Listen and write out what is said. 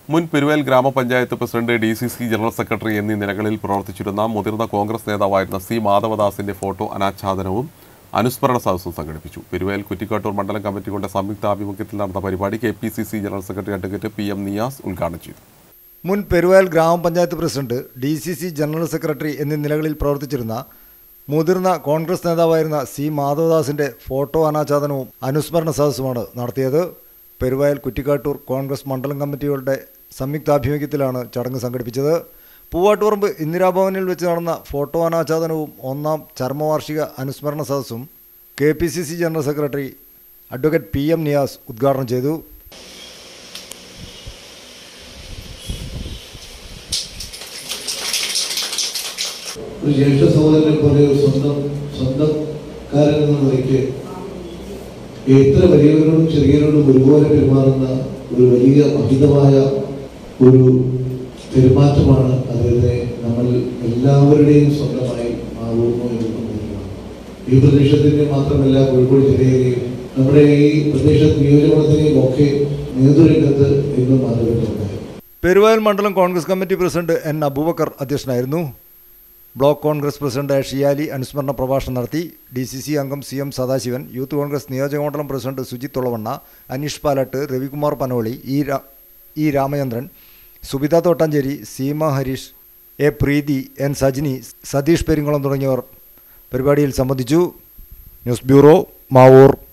മുൻ പെരുവേൽ ഗ്രാമപഞ്ചായത്ത് president D C C general secretary എന്നീ നിലകളിൽ പ്രവർത്തിച്ചിരുന്ന മുതിർന്ന കോൺഗ്രസ് നേതാവായിരുന്ന സി മാധവദാസിന്റെ ഫോട്ടോ അനാച്ഛാദനവും അനുസ്മരണ സദസ്സും സംഘടിപ്പിച്ചു പെരുവേൽ കുറ്റിക്കാട്ടൂർ മണ്ഡലം കമ്മിറ്റികളുടെ സംയുക്ത ആഭിമുഖ്യത്തിൽ നടന്ന പരിപാടി K P C C general secretary advocate P M Niyas ഉദ്ഘാടനം ചെയ്തു മുൻ പെരുവയൽ ഗ്രാമപഞ്ചായത്ത് president D C C general secretary എന്നീ നിലകളിൽ പ്രവർത്തിച്ചിരുന്ന മുതിർന്ന കോൺഗ്രസ് നേതാവായിരുന്ന സി മാധവദാസിന്റെ ഫോട്ടോ അനാച്ഛാദനവും അനുസ്മരണ സദസ്സുമാണ് നടത്തിയത് പെരുവയൽ കുറ്റിക്കാട്ടൂർ കോൺഗ്രസ് മണ്ഡലം കമ്മിറ്റികളുടെ സംയുക്താഭിമുഖ്യത്തിലാണ് ചടങ്ങ് സംഘടിപ്പിച്ചത് പൂവാട്ടുപറമ്പ് ഇന്ദിരാഭവനിൽ വെച്ച് നടന്ന ഫോട്ടോ അനാച്ഛാദനവും ഒന്നാം ചർമ്മവാർഷിക അനുസ്മരണ സദസ്സും K P C C general secretary advocate P M Niyas ഉദ്ഘാടനം ചെയ്തു ഒരു ജ്യേഷ്ഠ സഹോദരനെ പോലെ ഒരു സ്വന്തം സ്വന്തംകാരൻ എന്ന നിലയ്ക്ക് എത്ര വലിയവരോടും ചെറിയവരോടും ഒരുപോലെ പെരുമാറുന്ന ഒരു വലിയ മഹിതമായ ഒരു പെരുമാറ്റമാണ് അദ്ദേഹത്തെ നമ്മൾ എല്ലാവരുടെയും സ്വന്തമായി മാറുന്നു എന്ന് തോന്നുന്നു ഈ പ്രദേശത്തിന്റെ മാത്രമല്ല കോഴിക്കോട് ജില്ലയിലെയും നമ്മുടെ ഈ പ്രദേശ നിയോജകമണ്ഡലത്തിലെയും ഒക്കെ നേതൃരംഗത്ത് ഇന്നും മാറ്റപ്പെട്ടിട്ടുണ്ട് പെരുവയൽ മണ്ഡലം Congress committee president N Aboobacker അധ്യക്ഷനായിരുന്നു ബ്ലോക്ക് കോൺഗ്രസ് പ്രസിഡന്റ് ഷിയാലി അനുസ്മരണ പ്രഭാഷണം നടത്തി ഡി സി സി അംഗം C M Sadasivan youth Congress നിയോജകമണ്ഡലം പ്രസിഡന്റ് സുജിത് തുളവണ്ണ അനീഷ് പാലട്ട് രവികുമാർ പനോളി ഇ രാ E Ramachandran Subitha Thottancheri Seema Harish A Preethi N Sajini Satheesh Perinkulam തുടങ്ങിയവർ പരിപാടിയിൽ സംബന്ധിച്ചു ന്യൂസ് ബ്യൂറോ മാവൂർ